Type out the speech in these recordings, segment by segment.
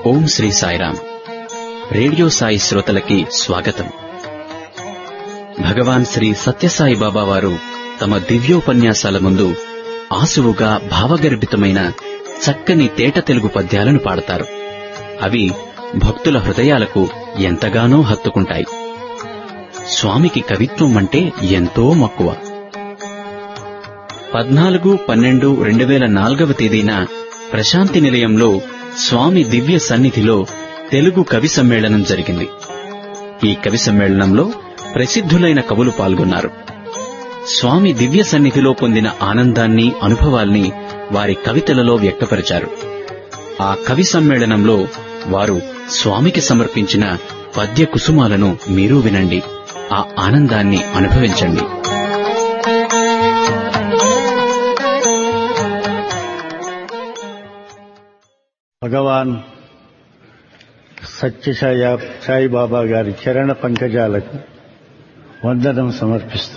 ఓం Sri Sairam radio Sai శ్రోతలకి స్వాగతం భగవాన్ శ్రీ సత్యసాయి బాబా వారు తమ దివ్యోపన్యాసాల ముందు ఆసువుగా భావగర్భితమైన చక్కని తేట తెలుగు పద్యాలను పాడతారు అవి భక్తుల హృదయాలకు ఎంతగానో హత్తుకుంటాయి స్వామికి కవిత్వం అంటే ఎంతో మక్కువ పద్నాలుగు పన్నెండు రెండు వేల నాలుగవ తేదీన ప్రశాంతి నిలయంలో స్వామి దివ్య సన్నిధిలో తెలుగు కవి సమ్మేళనం జరిగింది ఈ కవి సమ్మేళనంలో ప్రసిద్ధులైన కవులు పాల్గొన్నారు స్వామి దివ్య సన్నిధిలో పొందిన ఆనందాన్ని అనుభవాల్ని వారి కవితలలో వ్యక్తపరిచారు ఆ కవి సమ్మేళనంలో వారు స్వామికి సమర్పించిన పద్య కుసుమాలను మీరు వినండి ఆ ఆనందాన్ని అనుభవించండి భగవాన్ సత్యసాయి సాయిబాబా గారి చరణ పంకజాలకు వందనం సమర్పిస్తూ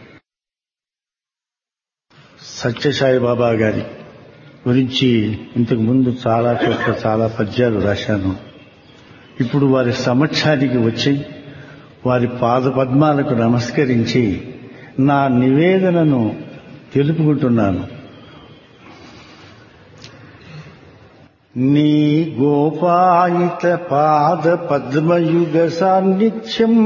సత్యసాయి బాబా గారి గురించి ఇంతకు ముందు చాలా చోట్ల చాలా పద్యాలు రాశాను ఇప్పుడు వారి సమక్షానికి వచ్చి వారి పాద పద్మాలకు నమస్కరించి నా నివేదనను తెలుపుకుంటున్నాను నీ గోపాయిత పాద పద్మయుగ సాన్నిధ్యం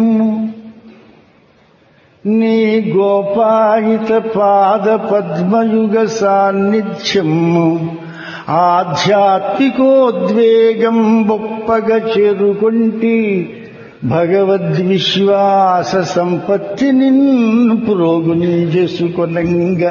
నీ గోపాయిత పాద పద్మయుగ సాన్నిధ్యం ఆధ్యాత్మికోద్వేగం బొప్పగ చేరుకొంటి భగవద్విశ్వాస సంపత్తిని పురోగుని చేసుకొనంగా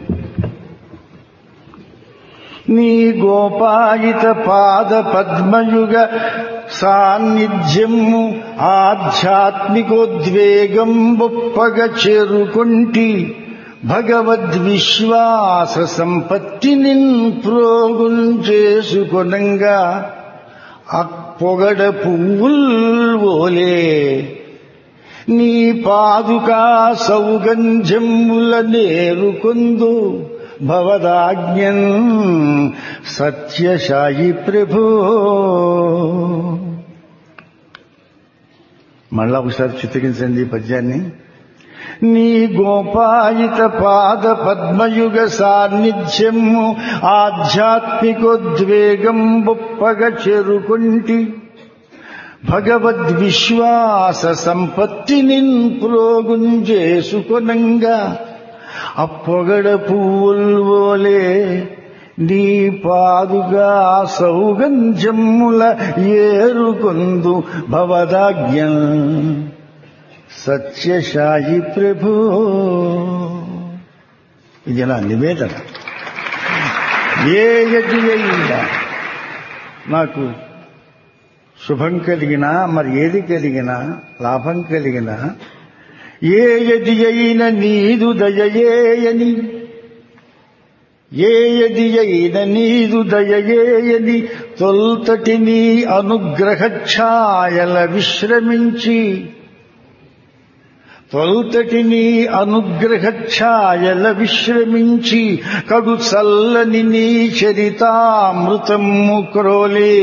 నీ గోపాయిత పాద పద్మయుగ సాన్నిధ్యము ఆధ్యాత్మికోద్వేగం బొప్పగ చేరుకొంటి భగవద్విశ్వాస సంపత్తిని ప్రోగుం చేసుకొనంగా అప్పొగడ పువ్వుల్ ఓలే నీ పాదుకా సౌగంధ్యముల నేరుకొందు భవదాజ్ఞన్ సత్యసాయి ప్రభు మళ్ళా ఒకసారి చిత్రించండి ఈ పద్యాన్ని నీ గోపాయిత పాద పద్మయుగ సాన్నిధ్యము ఆధ్యాత్మికోద్వేగం బొప్పగ చేరుకుంటి భగవద్విశ్వాస సంపత్తిని ప్రోగుంజేసుకొనంగా అప్పొగడ పువ్వుల్వోలే నీ పాదుగా సౌగంధ్యముల ఏరుకొందు భవదాజ్ఞ సత్యసాయి ప్రభు ఇది నా నివేదన ఏ యజ్ఞ అయినా నాకు శుభం కలిగినా మరి ఏది కలిగినా లాభం కలిగినా ఏ యది అయిన నీదు దయయేయని ఏ యది అయిన నీదు దయయేయని తొల్తటి నీ అనుగ్రహ ఛాయల విశ్రమించి తొల్తటి నీ అనుగ్రహ ఛాయల విశ్రమించి కడు చల్లని నీ చరితామృతము క్రోలే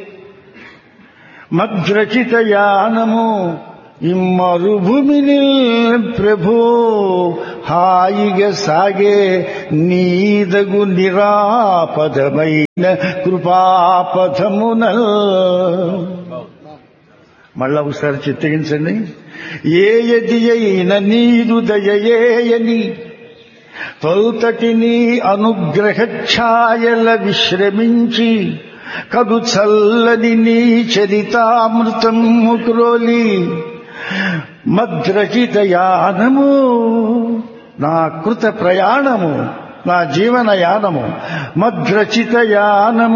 మద్రచిత యానము ఇమ్మరుభూమిని ప్రభు హాయిగా సాగే నీదగు నిరాపదమైన కృపాపథమున మళ్ళా ఒకసారి చిత్తగించండి ఏ యది అయిన నీదు దయయేయని తొల్తటి నీ అనుగ్రహ ఛాయల విశ్రమించి కదు చల్లని నీ చరితామృతము క్రోలి మద్రచిత యానము నా కృత ప్రయాణము నా జీవన యానము మద్రచిత యానము